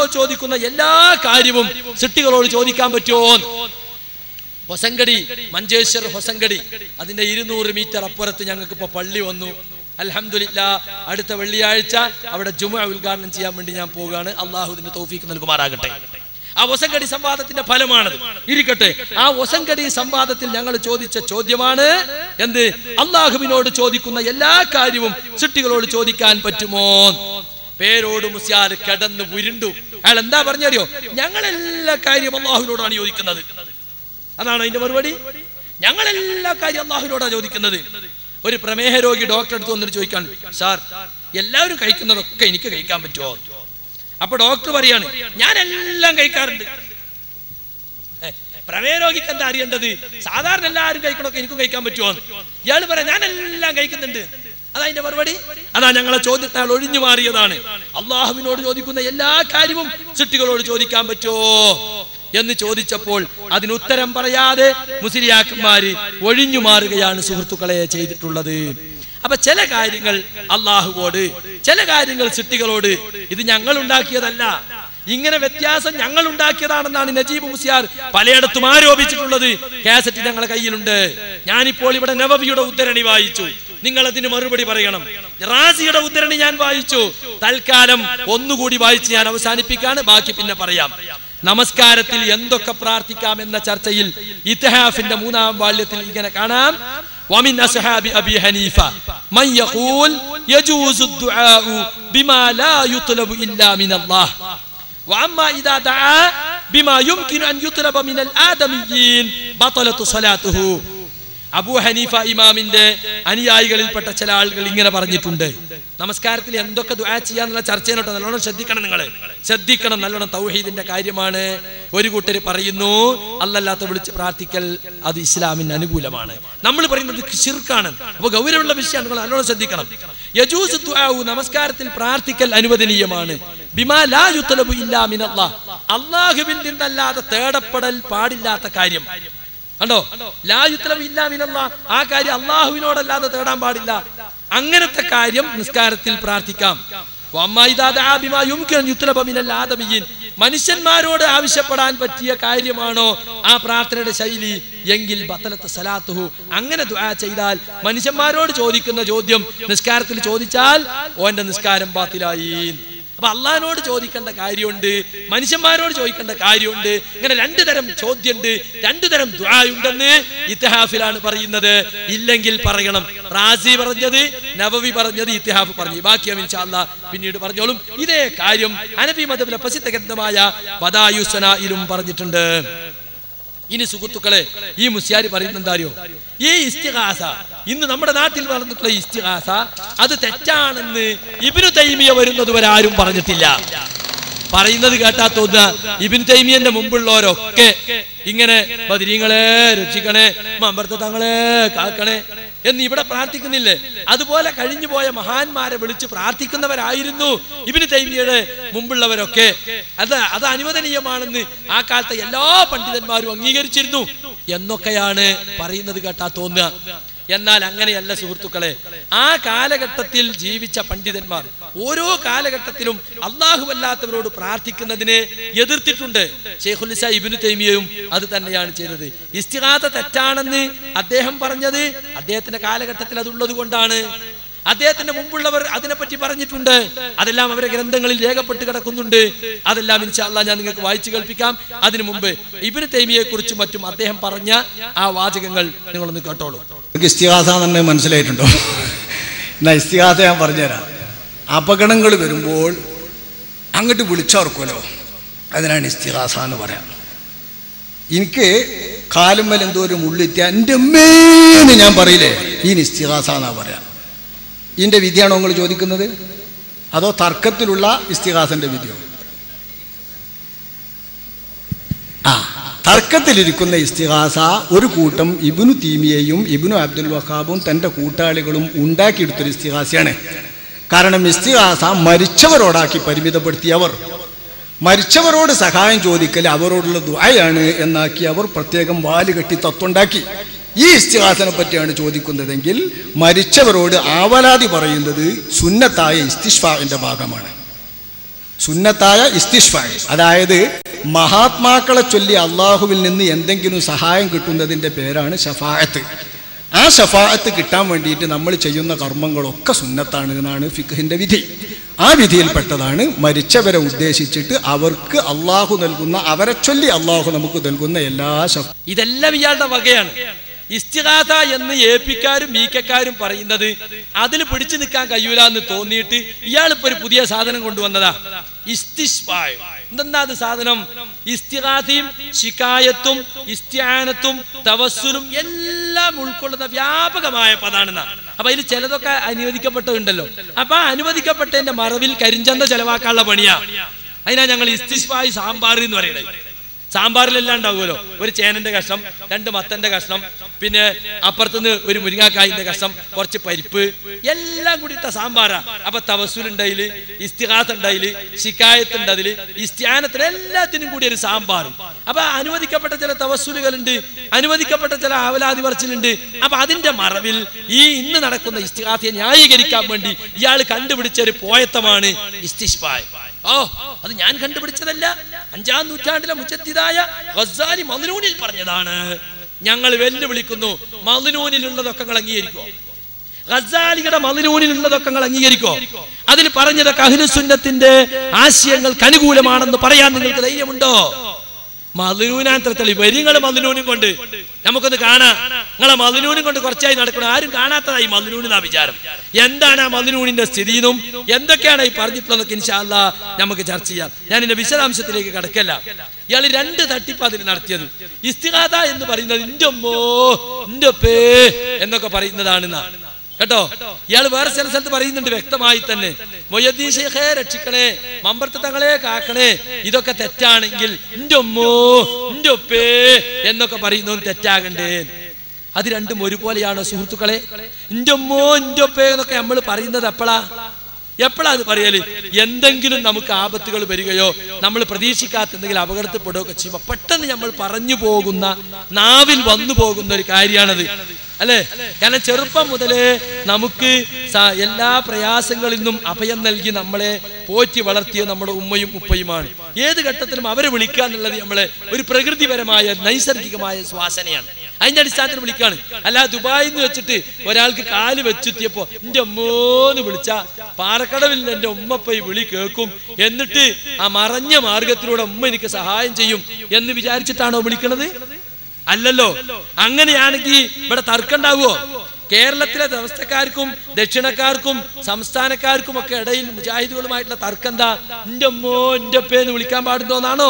ചോദിക്കുന്ന എല്ലാ കാര്യവും സിട്ടികളോട് ചോദിക്കാൻ പറ്റുമോ ഹൊസങ്കടി മഞ്ചേശ്വർ ഹൊസങ്കടി അതിന്റെ ഇരുന്നൂറ് മീറ്റർ അപ്പുറത്ത് ഞങ്ങൾക്ക് ഇപ്പൊ പള്ളി വന്നു അൽഹംദുലില്ല അടുത്ത വെള്ളിയാഴ്ച അവിടെ ജുമ ഉദ്ഘാടനം ചെയ്യാൻ വേണ്ടി ഞാൻ പോവുകയാണ് അള്ളാഹുദിന്റെ തൗഫീക്ക് നൽകുമാറാകട്ടെ ആ ഒസങ്കടി സംവാദത്തിന്റെ ഫലമാണത് ഇരിക്കട്ടെ ആ ഒസങ്കടി സംവാദത്തിൽ ഞങ്ങൾ ചോദിച്ച ചോദ്യമാണ് എന്ത് അള്ളാഹുവിനോട് ചോദിക്കുന്ന എല്ലാ കാര്യവും സിട്ടികളോട് ചോദിക്കാൻ പറ്റുമോ പേരോട് മുസ്യാർ കിടന്ന് ഉരുണ്ടു അയാൾ എന്താ പറഞ്ഞറിയോ ഞങ്ങൾ എല്ലാ കാര്യവും അള്ളാഹുവിനോടാണ് ചോദിക്കുന്നത് അതാണ് അതിന്റെ മറുപടി ഞങ്ങൾ എല്ലാ കാര്യം അള്ളാഹുവിനോടാണ് ചോദിക്കുന്നത് ഒരു പ്രമേഹ രോഗി ഡോക്ടറെ അടുത്ത് വന്നിട്ട് ചോദിക്കാൻ സാർ എല്ലാവരും കഴിക്കുന്നതൊക്കെ എനിക്ക് കഴിക്കാൻ പറ്റുമോ അപ്പൊ ഡോക്ടർ പറയാണ് ഞാൻ എല്ലാം കഴിക്കാറുണ്ട് ഏ, പ്രമേഹ രോഗിക്ക് എന്താ അറിയേണ്ടത് സാധാരണ എല്ലാവരും കഴിക്കണമൊക്കെ എനിക്കും കഴിക്കാൻ പറ്റുമോ ഇയാൾ പറയാം ഞാൻ എല്ലാം കഴിക്കുന്നുണ്ട് അതാ അതിന്റെ മറുപടി അതാ ഞങ്ങളെ ചോദ്യത്താൽ ഒഴിഞ്ഞു മാറിയതാണ് അള്ളാഹുവിനോട് ചോദിക്കുന്ന എല്ലാ കാര്യവും സിട്ടികളോട് ചോദിക്കാൻ പറ്റുമോ എന്ന് ചോദിച്ചപ്പോൾ അതിന് ഉത്തരം പറയാതെ മുസ്ലിയാക്കന്മാര് ഒഴിഞ്ഞു മാറുകയാണ് സുഹൃത്തുക്കളെ ചെയ്തിട്ടുള്ളത് അപ്പൊ ചില കാര്യങ്ങൾ അള്ളാഹുവോട് ചില കാര്യങ്ങൾ സിട്ടികളോട് ഇത് ഞങ്ങൾ ഉണ്ടാക്കിയതല്ല ഇങ്ങനെ വ്യത്യാസം ഞങ്ങൾ ഉണ്ടാക്കിയതാണെന്നാണ് നജീബ് മുസ്യാർ പലയിടത്തും ആരോപിച്ചിട്ടുള്ളത് കാസറ്റ് ഞങ്ങളുടെ കയ്യിലുണ്ട് ഞാനിപ്പോൾ ഇവിടെ നവവിയുടെ ഉദ്ധരണി വായിച്ചു നിങ്ങൾ അതിന് മറുപടി പറയണം റാസിയുടെ ഉദ്ധരണി ഞാൻ വായിച്ചു തൽക്കാലം ഒന്നുകൂടി വായിച്ച് ഞാൻ അവസാനിപ്പിക്കാണ് ബാക്കി പിന്നെ പറയാം നമസ്കാരത്തിൽ എന്തൊക്കെ പ്രാർത്ഥിക്കാം എന്ന ചർച്ചയിൽ ഇത്തിഹാഫിന്റെ മൂന്നാം വാള്യത്തിൽ ഇങ്ങനെ കാണാം ومن أصحاب أبي حنيفة من يقول يجوز الدعاء بما لا يطلب إلا من الله وأما إذا دعا بما يمكن أن يطلب من الآدميين بطلت صلاته അബൂ ഹനീഫ ഇമാമിന്റെ അനുയായികളിൽപ്പെട്ട ചില ആളുകൾ ഇങ്ങനെ പറഞ്ഞിട്ടുണ്ട് നമസ്കാരത്തിൽ എന്തൊക്കെ ദുആ ചെയ്യാന്നുള്ള ചർച്ചയിലോട്ട് നല്ലോണം ശ്രദ്ധിക്കണം നിങ്ങൾ ശ്രദ്ധിക്കണം നല്ലോണം തൗഹീദിന്റെ കാര്യമാണ് ഒരു കൂട്ടർ പറയുന്നു അല്ലല്ലാത്ത വിളിച്ച് പ്രാർത്ഥിക്കൽ അത് ഇസ്ലാമിന് അനുകൂലമാണ് നമ്മൾ പറയുന്നത് ഷിർക്കാണ് അപ്പൊ ഗൗരവമുള്ള വിഷയമാണ് നിങ്ങൾ നല്ലോണം ശ്രദ്ധിക്കണം യജൂസ് ദുആഉ നമസ്കാരത്തിൽ പ്രാർത്ഥിക്കൽ അനുവദനീയമാണ് ബിമാ ലാ യുത്ലബു ഇല്ലാ മിനല്ലാഹ് അല്ലാഹുവിൽ നിന്നല്ലാതെ തേടപ്പെടൽ പാടില്ലാത്ത കാര്യം കണ്ടോ ലായുത്തലം ഇല്ല മിനല്ലാ ആ കാര്യം അള്ളാഹുവിനോടല്ലാതെ തേടാൻ പാടില്ല അങ്ങനത്തെ കാര്യം നിസ്കാരത്തിൽ പ്രാർത്ഥിക്കാം വമ്മാ ഇദാ ദആ ബിമാ യുംകിനു അൻ യുത്ലബ മിനൽ ആദമിയ്യീൻ. മനുഷ്യന്മാരോട് ആവശ്യപ്പെടാൻ പറ്റിയ കാര്യമാണോ ആ പ്രാർത്ഥനയുടെ ശൈലി എങ്കിൽ ബത്തലത്ത് സലാത്തുഹു അങ്ങനെ ദുആ ചെയ്താൽ മനുഷ്യന്മാരോട് ചോദിക്കുന്ന ചോദ്യം നിസ്കാരത്തിൽ ചോദിച്ചാൽ ഓന്റെ നിസ്കാരം ബാത്തിലായി അപ്പൊ അള്ളഹാനോട് ചോദിക്കേണ്ട കാര്യമുണ്ട് മനുഷ്യന്മാരോട് ചോദിക്കേണ്ട കാര്യമുണ്ട് ഇങ്ങനെ രണ്ടു തരം ചോദ്യമുണ്ട് രണ്ടു തരം ഉണ്ടെന്ന് ഇത്തിഹാഫിലാണ് പറയുന്നത് ഇല്ലെങ്കിൽ പറയണം റാസി പറഞ്ഞത് നവവി പറഞ്ഞത് ഇത്തിഹാഫ് പറഞ്ഞു ബാക്കി അമിൻഷാല്ല പിന്നീട് പറഞ്ഞോളും ഇതേ കാര്യം അനബി മതബിലെ പ്രസിദ്ധ ഗ്രന്ഥമായ ബദായുസനയിലും പറഞ്ഞിട്ടുണ്ട് ഇനി സുഹൃത്തുക്കളെ ഈ മുസ്യാരി പറയുന്നത് എന്താ അറിയോ ഈ ഇസ്തിഹാസ ഇന്ന് നമ്മുടെ നാട്ടിൽ വളർന്നിട്ടുള്ള ഇസ്തിഹാസ അത് തെറ്റാണെന്ന് ഇബിനു തൈമിയ വരുന്നത് വരെ ആരും പറഞ്ഞിട്ടില്ല പറയുന്നത് കേട്ടാ തോന്നുക ഇബിൻ തൈമിയന്റെ മുമ്പുള്ളവരൊക്കെ ഇങ്ങനെ ബദിരീങ്ങളെ രക്ഷിക്കണേ മമ്പർത്ത തങ്ങളെ കാക്കണേ എന്ന് ഇവിടെ പ്രാർത്ഥിക്കുന്നില്ലേ അതുപോലെ കഴിഞ്ഞു പോയ മഹാന്മാരെ വിളിച്ച് പ്രാർത്ഥിക്കുന്നവരായിരുന്നു ഇബിന് തൈമിയുടെ മുമ്പുള്ളവരൊക്കെ അത് അത് അനുവദനീയമാണെന്ന് ആ കാലത്തെ എല്ലാ പണ്ഡിതന്മാരും അംഗീകരിച്ചിരുന്നു എന്നൊക്കെയാണ് പറയുന്നത് കേട്ടാ തോന്നുക എന്നാൽ അങ്ങനെയല്ല സുഹൃത്തുക്കളെ ആ കാലഘട്ടത്തിൽ ജീവിച്ച പണ്ഡിതന്മാർ ഓരോ കാലഘട്ടത്തിലും അള്ളാഹുവല്ലാത്തവരോട് പ്രാർത്ഥിക്കുന്നതിനെ എതിർത്തിട്ടുണ്ട് ഷെയ്ഖുലിസ ഇബിനു തൈമിയയും അത് തന്നെയാണ് ചെയ്തത് ഇസ്തിഹാത്ത തെറ്റാണെന്ന് അദ്ദേഹം പറഞ്ഞത് അദ്ദേഹത്തിന്റെ കാലഘട്ടത്തിൽ അതുള്ളത് കൊണ്ടാണ് അദ്ദേഹത്തിന്റെ മുമ്പുള്ളവർ അതിനെപ്പറ്റി പറഞ്ഞിട്ടുണ്ട് അതെല്ലാം അവരുടെ ഗ്രന്ഥങ്ങളിൽ രേഖപ്പെട്ട് കിടക്കുന്നുണ്ട് അതെല്ലാം ഇൻഷാല്ല ഞാൻ നിങ്ങൾക്ക് വായിച്ചു കേൾപ്പിക്കാം അതിനു മുമ്പ് ഇബിന് തൈമിയെ കുറിച്ചും മറ്റും അദ്ദേഹം പറഞ്ഞ ആ വാചകങ്ങൾ നിങ്ങളൊന്ന് കേട്ടോളൂ നിങ്ങൾക്ക് ഇസ്തിഹാസ തന്നെ മനസ്സിലായിട്ടുണ്ടോ എന്നാ ഇസ്തിഹാസ ഞാൻ പറഞ്ഞുതരാം അപകടങ്ങൾ വരുമ്പോൾ അങ്ങോട്ട് വിളിച്ചോർക്കുമല്ലോ അതിനാണ് ഇസ്തിഹാസ എന്ന് പറയാം എനിക്ക് കാലുമ്മൽ എന്തോ ഒരു മുള്ളിറ്റ എൻ്റെ അമ്മേന്ന് ഞാൻ പറയില്ലേ ഈ ഇസ്തിഹാസ എന്നാ പറയാം ഇതിൻ്റെ വിധിയാണോ നിങ്ങൾ ചോദിക്കുന്നത് അതോ തർക്കത്തിലുള്ള ഇസ്തിഹാസന്റെ വിധിയോ ആ തർക്കത്തിലിരിക്കുന്ന ഇസ്തിഹാസ ഒരു കൂട്ടം ഇബിനു തീമിയയും ഇബിനു അബ്ദുൽ വഹാബും തൻ്റെ കൂട്ടാളികളും ഉണ്ടാക്കിയെടുത്തൊരു ഇസ്തിഹാസയാണ് കാരണം ഇസ്തിഹാസ മരിച്ചവരോടാക്കി പരിമിതപ്പെടുത്തിയവർ മരിച്ചവരോട് സഹായം ചോദിക്കൽ അവരോടുള്ള ദുആയാണ് എന്നാക്കി അവർ പ്രത്യേകം വാലുകെട്ടി തത്വണ്ടാക്കി ഈ ഇസ്തിഹാസനെ പറ്റിയാണ് ചോദിക്കുന്നതെങ്കിൽ മരിച്ചവരോട് ആവലാതി പറയുന്നത് സുന്നത്തായ ഇസ്തിഷ്ഫാവിന്റെ ഭാഗമാണ് സുന്നത്തായ ഇസ്തിഷ്ഫ അതായത് മഹാത്മാക്കളെ ചൊല്ലി അള്ളാഹുവിൽ നിന്ന് എന്തെങ്കിലും സഹായം കിട്ടുന്നതിൻ്റെ പേരാണ് ഷഫായത്ത് ആ ഷഫായത്ത് കിട്ടാൻ വേണ്ടിയിട്ട് നമ്മൾ ചെയ്യുന്ന കർമ്മങ്ങളൊക്കെ സുന്നത്താണ് എന്നാണ് ഫിഖിന്റെ വിധി ആ വിധിയിൽപ്പെട്ടതാണ് മരിച്ചവരെ ഉദ്ദേശിച്ചിട്ട് അവർക്ക് അള്ളാഹു നൽകുന്ന അവരെ ചൊല്ലി അള്ളാഹു നമുക്ക് നൽകുന്ന എല്ലാ ഷഫ ഇതെല്ലാം ഇയാളുടെ വകയാണ് ഇസ്തിഹാസ എന്ന് ഏപ്പിക്കാരും ബീക്കക്കാരും പറയുന്നത് അതിൽ പിടിച്ചു നിൽക്കാൻ കഴിയൂല എന്ന് തോന്നിയിട്ട് ഇയാൾ ഇപ്പൊ ഒരു പുതിയ സാധനം കൊണ്ടുവന്നതാ ഇസ്തിഷ്ബായ് എന്തെന്നാ അത് സാധനം ഇസ്തിഹാസയും ശിക്കായത്തും ഇസ്ത്യാനത്തും തവസ്സുലും എല്ലാം ഉൾക്കൊള്ളുന്ന വ്യാപകമായ പദാണെന്നാ അപ്പൊ അതിൽ ചിലതൊക്കെ അനുവദിക്കപ്പെട്ടതുണ്ടല്ലോ അപ്പൊ ആ അനുവദിക്കപ്പെട്ടതിന്റെ മറവിൽ കരിഞ്ചന്ത ചെലവാക്കാനുള്ള പണിയാ അതിനാ ഞങ്ങൾ ഇസ്തിഷ്ബായി സാമ്പാർ എന്ന് പറയുന്നത് സാമ്പാറിലെല്ലാം ഉണ്ടാവുമല്ലോ ഒരു ചേനന്റെ കഷ്ണം രണ്ട് മത്തന്റെ കഷ്ണം പിന്നെ അപ്പുറത്തുനിന്ന് ഒരു മുരിങ്ങാക്കായിന്റെ കഷ്ണം കുറച്ച് പരിപ്പ് എല്ലാം കൂടി ഇട്ട സാമ്പാറാ അപ്പൊ തവസൂൽ ഉണ്ടായില് ഇസ്തിഹാസ് ഉണ്ടായില് ശിക്കായത്ത് ഉണ്ട് അതില് ഇസ്ത്യാനത്തിന് എല്ലാത്തിനും കൂടി ഒരു സാമ്പാർ അപ്പൊ അനുവദിക്കപ്പെട്ട ചില തവസൂലുകളുണ്ട് അനുവദിക്കപ്പെട്ട ചില ആവലാതി പറച്ചിലുണ്ട് അപ്പൊ അതിന്റെ മറവിൽ ഈ ഇന്ന് നടക്കുന്ന ഇസ്തിഹാസിയെ ന്യായീകരിക്കാൻ വേണ്ടി ഇയാൾ കണ്ടുപിടിച്ച ഒരു പോയത്തമാണ് ഇസ്തിഷ്പായ് ഓ അത് ഞാൻ കണ്ടുപിടിച്ചതല്ല അഞ്ചാം നൂറ്റാണ്ടിലെ മുജദ്ദിദായ ഗസാലി മദ്നൂനിൽ പറഞ്ഞതാണ് ഞങ്ങൾ വെല്ലുവിളിക്കുന്നു മദ്നൂനിലുള്ളതൊക്കെ നിങ്ങൾ അംഗീകരിക്കോ ഗസാലിയുടെ മദ്നൂനിലുള്ളതൊക്കെ നിങ്ങൾ അംഗീകരിക്കോ അതിൽ പറഞ്ഞതൊക്കെ അഹ്ലുസുന്നത്തിന്റെ ആശയങ്ങൾക്ക് അനുകൂലമാണെന്ന് പറയാൻ നിങ്ങൾക്ക് ധൈര്യമുണ്ടോ മതിനൂനാത്ര തെളി വരിങ്ങൾ മതിനൂനും കൊണ്ട് നമുക്കൊന്ന് കാണാം നിങ്ങളെ മതിനൂനും കൊണ്ട് കുറച്ചായി നടക്കണം ആരും കാണാത്തതായി മതിനൂനെന്നാ വിചാരം എന്താണ് ആ മതിനൂനിന്റെ സ്ഥിതിയെന്നും എന്തൊക്കെയാണ് ഈ പറഞ്ഞിട്ടുള്ളതൊക്കെ ഇൻഷാല്ല നമുക്ക് ചർച്ച ചെയ്യാം ഞാൻ ഇതിന്റെ വിശദാംശത്തിലേക്ക് കടക്കല്ല ഇയാൾ രണ്ട് തട്ടിപ്പ് അതിൽ നടത്തിയത് ഇസ്തിഹാദ എന്ന് പറയുന്നത് ഇന്റെ അമ്മോ ഇന്റെ പേ എന്നൊക്കെ പറയുന്നതാണെന്നാ കേട്ടോ ഇയാൾ വേറെ ചില സ്ഥലത്ത് പറയുന്നുണ്ട് വ്യക്തമായി തന്നെ മൊയ്യദ്ദീൻ ഷെയ്ഖെ രക്ഷിക്കണേ മമ്പർത്ത തങ്ങളെ കാക്കണേ ഇതൊക്കെ തെറ്റാണെങ്കിൽ ഇന്റെ ഒമ്മോ ഇന്റെ ഒപ്പേ എന്നൊക്കെ പറയുന്നവൻ തെറ്റാകണ്ടേ അത് രണ്ടും ഒരുപോലെയാണോ സുഹൃത്തുക്കളെ ഇന്റെ ഒമ്മോ ഇന്റെ ഒപ്പേ എന്നൊക്കെ നമ്മൾ പറയുന്നത് എപ്പോഴാ എപ്പോഴാ അത് പറയല് എന്തെങ്കിലും നമുക്ക് ആപത്തുകൾ വരികയോ നമ്മൾ പ്രതീക്ഷിക്കാത്ത എന്തെങ്കിലും അപകടത്തിൽപ്പെടുകയൊക്കെ ചെയ്യുമ്പോൾ പെട്ടെന്ന് നമ്മൾ പറഞ്ഞു പോകുന്ന നാവിൽ വന്നു പോകുന്ന ഒരു കാര്യമാണത് അല്ലേ കാരണം ചെറുപ്പം മുതലേ നമുക്ക് സ- എല്ലാ പ്രയാസങ്ങളിൽ നിന്നും അഭയം നൽകി നമ്മളെ പോറ്റി വളർത്തിയ നമ്മുടെ ഉമ്മയും ഉപ്പയുമാണ് ഏത് ഘട്ടത്തിലും അവരെ വിളിക്കുക എന്നുള്ളത് നമ്മളെ ഒരു പ്രകൃതിപരമായ നൈസർഗികമായ ശ്വാസനയാണ് അതിന്റെ അടിസ്ഥാനത്തിൽ വിളിക്കാണ് അല്ല ദുബായിൽ നിന്ന് വെച്ചിട്ട് ഒരാൾക്ക് കാല് വെച്ചുത്തിയപ്പോ എന്റെ അമ്മോന്ന് വിളിച്ച പാറക്കടവിൽ നിന്ന് എന്റെ ഉമ്മപ്പ ഈ വിളി കേൾക്കും എന്നിട്ട് ആ മറഞ്ഞ മാർഗത്തിലൂടെ ഉമ്മ എനിക്ക് സഹായം ചെയ്യും എന്ന് വിചാരിച്ചിട്ടാണോ വിളിക്കണത് അല്ലല്ലോ അങ്ങനെയാണെങ്കിൽ ഇവിടെ തർക്കം ഉണ്ടാവുമോ കേരളത്തിലെ വ്യവസ്ഥക്കാർക്കും ദക്ഷിണക്കാർക്കും സംസ്ഥാനക്കാർക്കും ഒക്കെ ഇടയിൽ മുജാഹിദുകളുമായിട്ടുള്ള തർക്കം എന്താ എന്റെ അമ്മോ എന്റെ പേന്ന് വിളിക്കാൻ പാടുന്നോന്നാണോ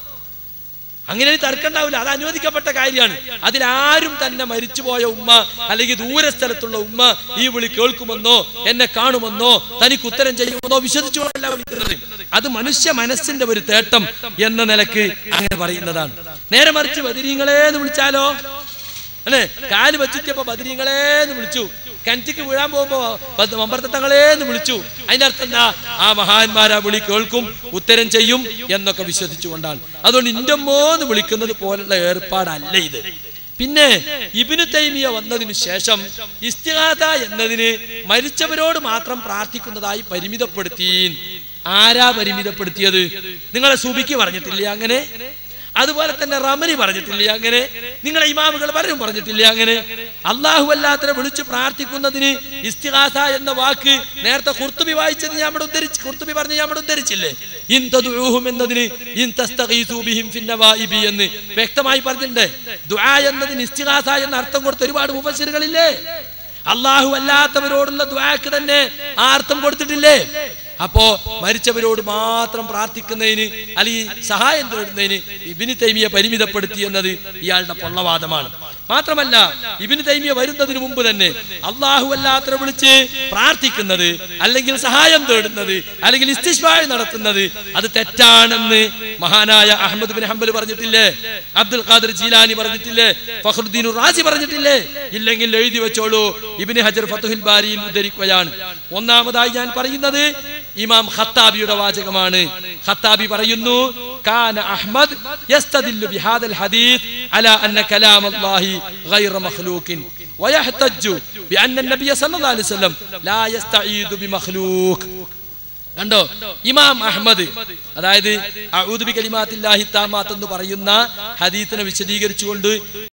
അങ്ങനെ ഒരു തർക്കം ഉണ്ടാവില്ല അത് അനുവദിക്കപ്പെട്ട കാര്യമാണ് അതിലാരും തന്നെ മരിച്ചുപോയ ഉമ്മ അല്ലെങ്കിൽ ദൂരസ്ഥലത്തുള്ള ഉമ്മ ഈ വിളി കേൾക്കുമെന്നോ എന്നെ കാണുമെന്നോ തനിക്ക് ഉത്തരം ചെയ്യുമെന്നോ വിശ്വസിച്ചുകൊണ്ടല്ല വിളിക്കുന്നത് അത് മനുഷ്യ മനസ്സിന്റെ ഒരു തേട്ടം എന്ന നിലക്ക് അങ്ങനെ പറയുന്നതാണ് നേരെ മറിച്ച് ബദിരീങ്ങളെ എന്ന് വിളിച്ചാലോ അല്ലേ കാല് വെച്ചിട്ടപ്പോ ബദിരീങ്ങളെ എന്ന് വിളിച്ചു കിണറ്റിക്ക് വീഴാൻ പോകുമ്പോ ബദ് മമ്പർത്തങ്ങളെ എന്ന് വിളിച്ചു അതിന്റെ അർത്ഥം എന്താ ആ മഹാന്മാരാ വിളി കേൾക്കും ഉത്തരം ചെയ്യും എന്നൊക്കെ വിശ്വസിച്ചുകൊണ്ടാണ് അതുകൊണ്ട് ഇൻ്റമ്മോ എന്ന് വിളിക്കുന്നത് പോലുള്ള ഏർപ്പാടല്ല ഇത് പിന്നെ ഇബിനു തൈമിയ വന്നതിനു ശേഷം ഇസ്തിഹാദ എന്നതിന് മരിച്ചവരോട് മാത്രം പ്രാർത്ഥിക്കുന്നതായി പരിമിതപ്പെടുത്തി ആരാ പരിമിതപ്പെടുത്തിയത് നിങ്ങളെ സുബിക്ക് പറഞ്ഞിട്ടില്ലേ അങ്ങനെ അതുപോലെ തന്നെ റമനി പറഞ്ഞിട്ടില്ലേ അങ്ങനെ നിങ്ങളെ ഇമാമുകൾ പലരും പറഞ്ഞിട്ടില്ലേ അങ്ങനെ അള്ളാഹു അല്ലാത്തനെ വിളിച്ച് പ്രാർത്ഥിക്കുന്നതിന് ഇസ്തിഹാസ എന്ന വാക്ക് നേരത്തെ കുർത്തുബി വായിച്ചത് ഞാൻ ഇവിടെ ഉദ്ധരിച്ച് കുർത്തുബി പറഞ്ഞ് ഞാൻ ഇവിടെ ഉദ്ധരിച്ചില്ലേ ഇൻ തദ്ഉഹും എന്നതിന് ഇൻ തസ്തഗീസു ബിഹിം ഫിന്നവാഇബി എന്ന് വ്യക്തമായി പറഞ്ഞിട്ടുണ്ട് ദുആ എന്നതിന് ഇസ്തിഹാസ എന്ന അർത്ഥം കൊടുത്ത ഒരുപാട് മുഫസ്സിറുകളില്ലേ അള്ളാഹു അല്ലാത്തവരോടുള്ള ദ്വാക്ക് തന്നെ ആ അർത്ഥം കൊടുത്തിട്ടില്ലേ അപ്പോ മരിച്ചവരോട് മാത്രം പ്രാർത്ഥിക്കുന്നതിന് അല്ലെങ്കിൽ സഹായം തേടുന്നതിന് ഇബിന് തൈമിയെ പരിമിതപ്പെടുത്തി എന്നത് ഇയാളുടെ പൊള്ളവാദമാണ് മാത്രമല്ല ഇബിന് തൈമിയ വരുന്നതിന് മുമ്പ് തന്നെ അള്ളാഹു അല്ലാത്തവരെ വിളിച്ച് പ്രാർത്ഥിക്കുന്നത് അല്ലെങ്കിൽ സഹായം തേടുന്നത് അല്ലെങ്കിൽ ഇസ്തിഷ്വായ നടത്തുന്നത് അത് തെറ്റാണെന്ന് മഹാനായ അഹമ്മദ് ബിൻ ഹംബൽ പറഞ്ഞിട്ടില്ലേ അബ്ദുൽ ഖാദർ ജീലാനി പറഞ്ഞിട്ടില്ലേ ഫഖറുദ്ദീൻ റാസി പറഞ്ഞിട്ടില്ലേ ഇല്ലെങ്കിൽ എഴുതി വെച്ചോളൂ ഇബിന് ഹജർ ഫത്തുഹിൽ ബാരിയിൽ ഉദ്ധരിക്കുകയാണ് ഒന്നാമതായി ഞാൻ പറയുന്നത് ഇമാം ഖത്താബിയുടെ വാചകമാണ് ഖത്താബി പറയുന്നു കാന അഹ്മദ് യസ്തദില്ലു ബിഹാദൽ ഹദീസ് അലാ അന്ന കലാം അല്ലാഹി ഗൈറ മഖ്ലൂഖിൻ ويحتج بأن النبي صلى الله عليه وسلم لا يستعيذ بمخلوق കണ്ടോ ഇമാം അഹമ്മദ് അതായത് അഊദ് ബി കലിമാത്തില്ലാഹി താമാത്ത് എന്ന് പറയുന്ന ഹദീത്തിനെ വിശദീകരിച്ചുകൊണ്ട്